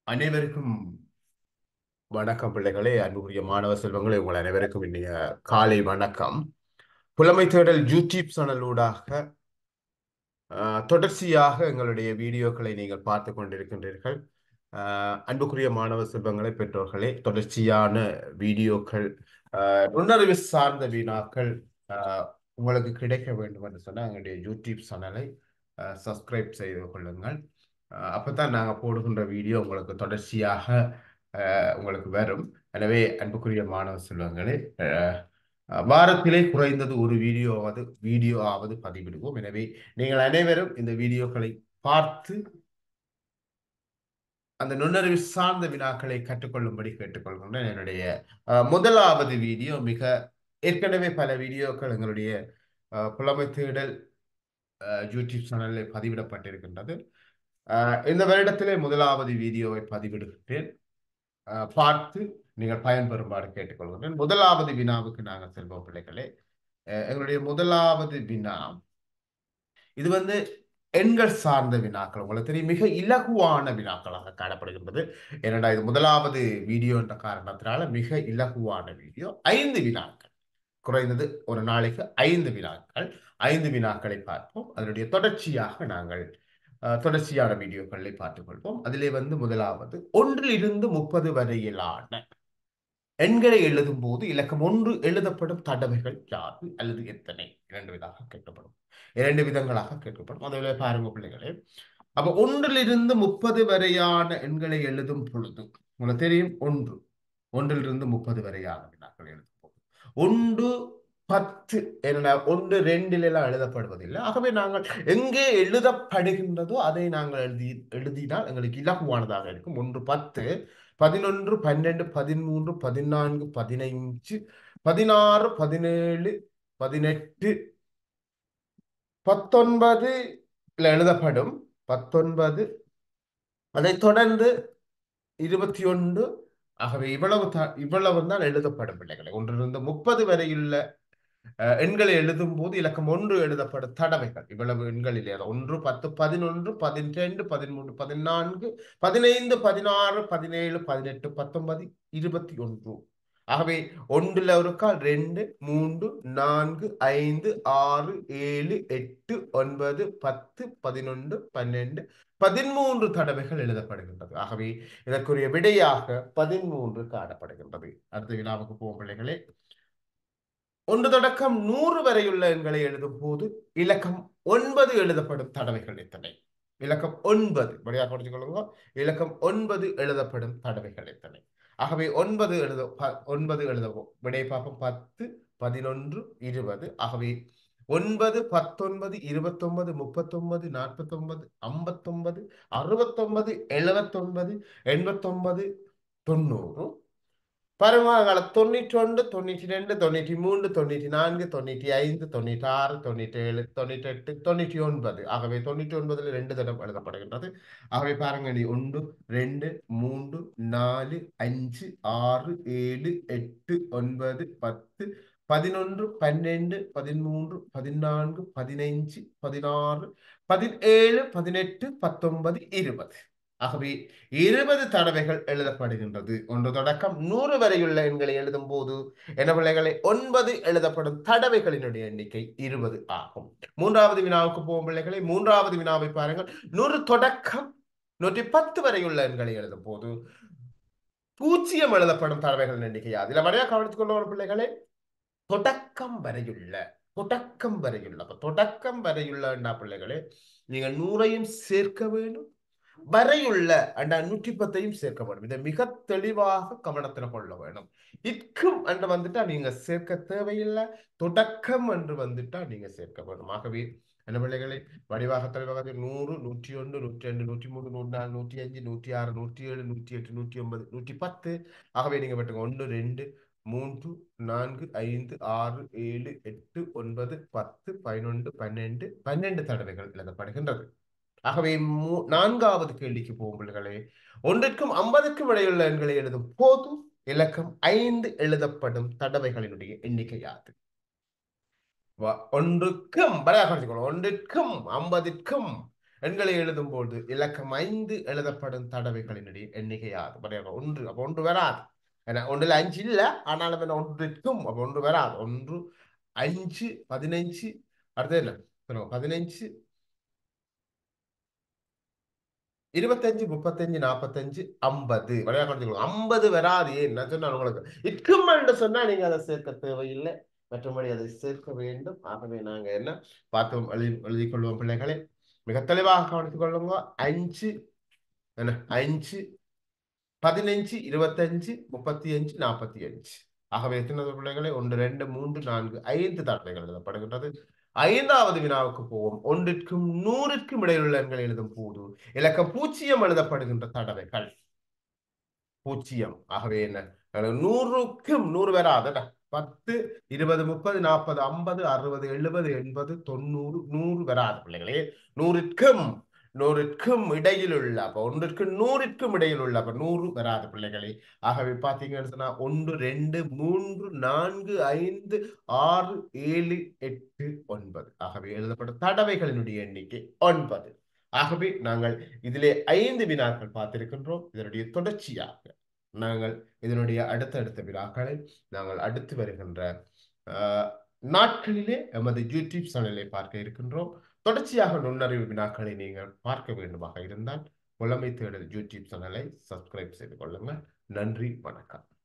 அனைவருக்கும் வணக்கம் பிள்ளைகளே அன்புக்குரிய மாணவ செல்வங்களே உங்கள் அனைவருக்கும் இன்றைய காலை வணக்கம் புலமை தேடல் யூடியூப் சேனலூடாக ஆஹ், தொடர்ச்சியாக எங்களுடைய வீடியோக்களை நீங்கள் பார்த்து கொண்டிருக்கின்றீர்கள் ஆஹ், அன்புக்குரிய மாணவ செல்வங்களே பெற்றோர்களே தொடர்ச்சியான வீடியோக்கள் ஆஹ், நுண்ணறிவு சார்ந்த வினாக்கள் ஆஹ், உங்களுக்கு கிடைக்க வேண்டும் என்று சொன்னால் எங்களுடைய யூடியூப் சேனலை சப்ஸ்கிரைப் செய்து கொள்ளுங்கள் ஆஹ், அப்பதான் நாங்கள் போடுகின்ற வீடியோ உங்களுக்கு தொடர்ச்சியாக ஆஹ், உங்களுக்கு வரும் எனவே அன்புக்குரிய மாணவ செல்வங்களே ஆஹ், வாரத்திலே குறைந்தது ஒரு வீடியோவாவது வீடியோ ஆவது பதிவிடுவோம் எனவே நீங்கள் அனைவரும் இந்த வீடியோக்களை பார்த்து அந்த நுண்ணறிவு சார்ந்த வினாக்களை கற்றுக்கொள்ளும்படி கேட்டுக்கொள்கின்றேன் என்னுடைய அஹ், முதலாவது வீடியோ மிக ஏற்கனவே பல வீடியோக்கள் எங்களுடைய அஹ், புலமை தேடல் அஹ், யூடியூப் சேனலில் பதிவிடப்பட்டிருக்கின்றது அஹ், இந்த வருடத்திலே முதலாவது வீடியோவை பதிவிடுகின்றேன் அஹ், பார்த்து நீங்கள் பயன்பெறுமாறு கேட்டுக்கொள்கின்றேன் முதலாவது வினாவுக்கு நாங்கள் செல்வோம் பிள்ளைகளே அஹ், எங்களுடைய முதலாவது வினா இது வந்து எண்கள் சார்ந்த வினாக்கள் உங்களுக்கு தெரியும் மிக இலகுவான வினாக்களாக காணப்படுகின்றது ஏனென்றால் இது முதலாவது வீடியோ என்ற காரணத்தினால மிக இலகுவான வீடியோ ஐந்து வினாக்கள் குறைந்தது ஒரு நாளைக்கு ஐந்து வினாக்கள் ஐந்து வினாக்களை பார்ப்போம் அதனுடைய தொடர்ச்சியாக நாங்கள் அஹ், தொடர்ச்சியான வீடியோக்களை பார்த்துக் கொள்வோம் அதிலே வந்து முதலாவது ஒன்றிலிருந்து முப்பது வரையிலான எண்களை எழுதும் போது இலக்கம் ஒன்று எழுதப்படும் தடவைகள் யாது அல்லது எத்தனை இரண்டு விதமாக கேட்கப்படும் இரண்டு விதங்களாக கேட்கப்படும் அதில் பாருங்க பிள்ளைகளே அப்ப ஒன்றிலிருந்து முப்பது வரையான எண்களை எழுதும் பொழுது உங்களுக்கு தெரியும் ஒன்று ஒன்றிலிருந்து முப்பது வரையான வினாக்கள் எழுதும் போது ஒன்று பத்து என்ன ஒன்று ரெண்டில் எல்லாம் எழுதப்படுவதில்லை ஆகவே நாங்கள் எங்கே எழுதப்படுகின்றதோ அதை நாங்கள் எழுதி எழுதினால் எங்களுக்கு இலகுவானதாக இருக்கும் ஒன்று பத்து பதினொன்று பன்னெண்டு பதிமூன்று பதினான்கு பதினைஞ்சு பதினாறு பதினேழு பதினெட்டு பத்தொன்பது எழுதப்படும் பத்தொன்பது அதைத் தொடர்ந்து இருபத்தி ஒன்று ஆகவே இவ்வளவு தான் இவ்வளவு தான் எழுதப்படும் பிள்ளைகளை ஒன்றிலிருந்து முப்பது வரையுள்ள அஹ், எண்களை எழுதும் போது இலக்கம் ஒன்று எழுதப்படும் தடவைகள் இவ்வளவு எண்களில் ஏதோ ஒன்று பத்து பதினொன்று பதினெண்டு பதிமூன்று பதினான்கு பதினைந்து பதினாறு பதினேழு பதினெட்டு பத்தொன்பது இருபத்தி ஒன்று ஆகவே ஒன்றுல ஒரு கால் ரெண்டு மூன்று நான்கு ஐந்து ஆறு ஏழு எட்டு ஒன்பது பத்து பதினொன்று பன்னெண்டு பதிமூன்று தடவைகள் எழுதப்படுகின்றது ஆகவே இதற்குரிய விடையாக பதிமூன்று காணப்படுகின்றது அடுத்த வினாவுக்கு போகும் பிள்ளைகளே ஒன்று தொடக்கம் நூறு வரையுள்ள எண்களை எழுதும் போது இலக்கம் ஒன்பது எழுதப்படும் தடவைகள் எத்தனை இலக்கம் ஒன்பது வழியாக படிச்சுக்கொள்ளுங்க இலக்கம் ஒன்பது எழுதப்படும் தடவைகள் எத்தனை ஆகவே ஒன்பது எழுத ப- ஒன்பது எழுதவும் விடை பார்ப்போம் பத்து பதினொன்று இருபது ஆகவே ஒன்பது பத்தொன்பது இருபத்தொன்பது முப்பத்தொன்பது நாற்பத்தொன்பது ஐம்பத்தொன்பது அறுபத்தொன்பது எழுபத்தொன்பது எண்பத்தொன்பது தொண்ணூறு பருவகால தொண்ணூற்றி ஒன்று தொண்ணூற்றி ரெண்டு தொண்ணூற்றி மூன்று தொண்ணூற்றி நான்கு தொண்ணூற்றி ஐந்து தொண்ணூற்றி ஆறு தொண்ணூற்றி ஏழு தொண்ணூற்றி எட்டு தொண்ணூற்றி ஒன்பது ஆகவே தொண்ணூற்றி ஒன்பதுல ரெண்டு தடம் எழுதப்படுகின்றது ஆகவே பாருங்க நீ ஒன்று ரெண்டு மூன்று நாலு அஞ்சு ஆறு ஏழு எட்டு ஒன்பது பத்து பதினொன்று பன்னெண்டு பதிமூன்று பதினான்கு பதினைஞ்சு பதினாறு பதினேழு பதினெட்டு பத்தொன்பது இருபது ஆகவே இருபது தடவைகள் எழுதப்படுகின்றது ஒன்று தொடக்கம் நூறு வரையுள்ள எண்களை எழுதும் போது என்ன பிள்ளைகளை ஒன்பது எழுதப்படும் தடவைகளினுடைய எண்ணிக்கை இருபது ஆகும் மூன்றாவது வினாவுக்கு போகும் பிள்ளைகளை மூன்றாவது வினாவை பாருங்கள் நூறு தொடக்கம் நூற்றி பத்து வரையுள்ள எண்களை எழுதும் போது பூஜ்ஜியம் எழுதப்படும் தடவைகளின் எண்ணிக்கை அதில் வரையா கவனித்துக் கொள்ளும் பிள்ளைகளே தொடக்கம் வரையுள்ள தொடக்கம் வரையுள்ள அப்ப தொடக்கம் வரையுள்ள என்ன பிள்ளைகளே நீங்கள் நூறையும் சேர்க்க வேண்டும் வரையுள்ள அந்த நூற்றி பத்தையும் சேர்க்க வேண்டும் இதை மிக தெளிவாக கவனத்தில் கொள்ள வேண்டும் இக்கும் என்று வந்துட்டா நீங்க சேர்க்க தேவையில்லை தொடக்கம் என்று வந்துட்டா நீங்க சேர்க்க வேண்டும் ஆகவே என்ன பிள்ளைகளை வடிவாக தெளிவாக நூறு நூற்றி ஒன்று நூற்றி ரெண்டு நூற்றி மூணு நூற்றி நாலு நூற்றி அஞ்சு நூற்றி ஆறு நூற்றி ஏழு நூற்றி எட்டு நூற்றி ஒன்பது நூற்றி பத்து ஆகவே நீங்க பெற்றுங்க ஒன்று ரெண்டு மூன்று நான்கு ஐந்து ஆறு ஏழு எட்டு ஒன்பது பத்து பதினொன்று பன்னெண்டு பன்னெண்டு தடவைகள் எழுதப்படுகின்றது ஆகவே மூ- நான்காவது கேள்விக்கு போகும் பிள்ளைகளே ஒன்றிற்கும் ஐம்பதுக்கும் இடையுள்ள எண்களை எழுதும் போது இலக்கம் ஐந்து எழுதப்படும் தடவைகளினுடைய எண்ணிக்கை யாது வ- ஒன்றுக்கும் வரையாக படிச்சுக்கணும் ஒன்றிற்கும் ஐம்பதிற்கும் எண்களை எழுதும் போது இலக்கம் ஐந்து எழுதப்படும் தடவைகளினுடைய எண்ணிக்கையாகும் பாருங்க, ஒன்று அப்ப ஒன்று வராது ஏன்னா ஒன்றுல அஞ்சு இல்ல ஆனாலும் என்ன ஒன்று இருக்கும் அப்ப ஒன்று வராது ஒன்று அஞ்சு பதினஞ்சு அடுத்தது என்ன சொல்லுங்க பதினஞ்சு இருபத்தஞ்சு முப்பத்தஞ்சு நாற்பத்தஞ்சு ஐம்பது விளையாட்டு ஐம்பது வராது ஏன் நான் சொன்னேன் உங்களுக்கு இட்கும் என்று சொன்னா நீங்க அதை சேர்க்க தேவையில்லை மற்றபடி அதை சேர்க்க வேண்டும் ஆகவே நாங்க என்ன பார்த்தோம் எழுதி எழுதிக் கொள்வோம் பிள்ளைகளே மிக தெளிவாக கவனித்துக் கொள்ளுங்க அஞ்சு என்ன அஞ்சு பதினஞ்சு இருபத்தஞ்சு முப்பத்தி அஞ்சு நாற்பத்தி அஞ்சு ஆகவே எத்தனை பிள்ளைகளே ஒன்று ரெண்டு மூன்று நான்கு ஐந்து தடவைகள் எழுதப்படுகின்றது ஐந்தாவது வினாவுக்கு போவோம் ஒன்றிற்கும் நூறிற்கும் இடையிலுள்ள எண்கள் எழுதும் போது இலக்கம் பூஜ்ஜியம் எழுதப்படுகின்ற தடவைகள் பூஜ்ஜியம் ஆகவே என்ன நூறுக்கும் நூறு வராத பத்து இருபது முப்பது நாற்பது ஐம்பது அறுபது எழுபது எண்பது தொண்ணூறு நூறு வராது பிள்ளைகளே நூறிற்கும் நூறிற்கும் இடையில் உள்ள அப்ப ஒன்றிற்கு நூறிற்கும் இடையில் உள்ள அப்ப நூறு வராது பிள்ளைகளே ஆகவே பாத்தீங்கன்னு சொன்னா ஒன்று ரெண்டு மூன்று நான்கு ஐந்து ஆறு ஏழு எட்டு ஒன்பது ஆகவே எழுதப்பட்ட தடவைகளினுடைய எண்ணிக்கை ஒன்பது ஆகவே நாங்கள் இதிலே ஐந்து வினாக்கள் பார்த்திருக்கின்றோம் இதனுடைய தொடர்ச்சியாக நாங்கள் இதனுடைய அடுத்தடுத்த வினாக்களை நாங்கள் அடுத்து வருகின்ற ஆஹ், நாட்களிலே எமது யூடியூப் சேனலை பார்க்க இருக்கின்றோம் தொடர்ச்சியாக நுண்ணறிவு வினாக்களை நீங்கள் பார்க்க வேண்டுமாக இருந்தால் புலமை தேடல் யூடியூப் சேனலை சப்ஸ்கிரைப் செய்து கொள்ளுங்கள் நன்றி வணக்கம்